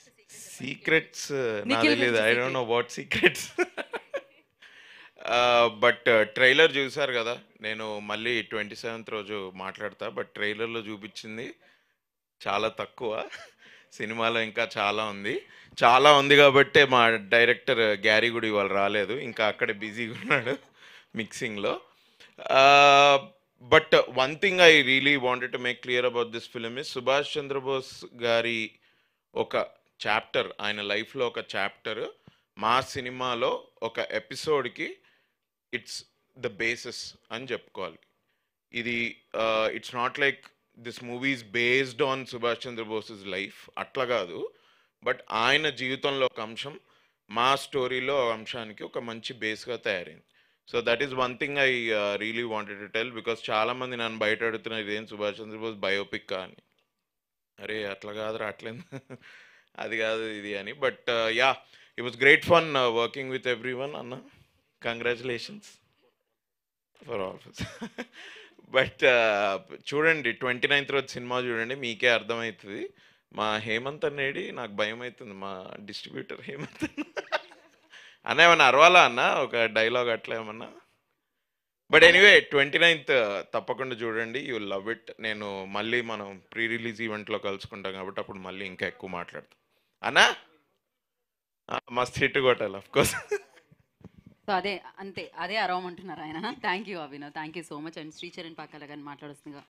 secrets నాకు నిఖిల్ తెలియదు గురించి I don't know what secrets but trailer చూసారు కదా నేను మళ్ళీ ట్వంటీ సెవెంత్ రోజు మాట్లాడతా బట్ ట్రైలర్లో చూపించింది చాలా తక్కువ సినిమాలో ఇంకా చాలా ఉంది చాలా ఉంది కాబట్టే మా డైరెక్టర్ గ్యారీ కూడా ఇవాళ రాలేదు ఇంకా అక్కడే బిజీగా ఉన్నాడు మిక్సింగ్లో but one thing I really wanted to make clear about this film is Subhash Chandra Bose గారి ఒక చాప్టర్ ఆయన లైఫ్లో ఒక చాప్టర్ మా సినిమాలో ఒక ఎపిసోడ్కి ఇట్స్ ద బేసిస్ అని చెప్పుకోవాలి ఇది it's not like this movies based on Subhash Chandra Bose life అట్లా కాదు బట్ ఆయన జీవితంలో ఒక అంశం మా స్టోరీలో ఒక అంశానికి ఒక మంచి బేస్గా తయారైంది so that is one thing I really wanted to tell because చాలామంది నన్ను బయట అడుగుతున్నారు ఇదేం సుభాష్ చంద్రబోస్ బయోపిక్ అని అరే అట్లా కాదురా అట్లేదు అది కాదు ఇది అని but ya it was great fun working with every one అన్న కంగ్రాచులేషన్స్ ఫర్ ఆల్ బట్ చూడండి ట్వంటీ నైన్త్ రోజు సినిమా చూడండి మీకే అర్థమవుతుంది మా హేమంత్ అనేడి నాకు భయం అవుతుంది మా డిస్ట్రిబ్యూటర్ హేమంత్ అన్న ఏమన్నా అరవాలా అన్న ఒక డైలాగ్ అట్లా ఏమన్నా బట్ ఎనీవే ట్వంటీ నైన్త్ తప్పకుండా చూడండి యూ లవ్ ఇట్ నేను మళ్ళీ మనం ప్రీ రిలీజ్ ఈవెంట్లో కలుసుకుంటాం కాబట్టి అప్పుడు మళ్ళీ ఇంకా ఎక్కువ మాట్లాడతాం అన్నా ఆ, మస్త్ హిట్ కొట్టాలి అఫ్ కోర్స్ సో అదే అంతే అదే అరవమంటున్నారు ఆయన thank you Abhinav thank you so much and Sricharan Pakala గారిని మాట్లాడుతుందిగా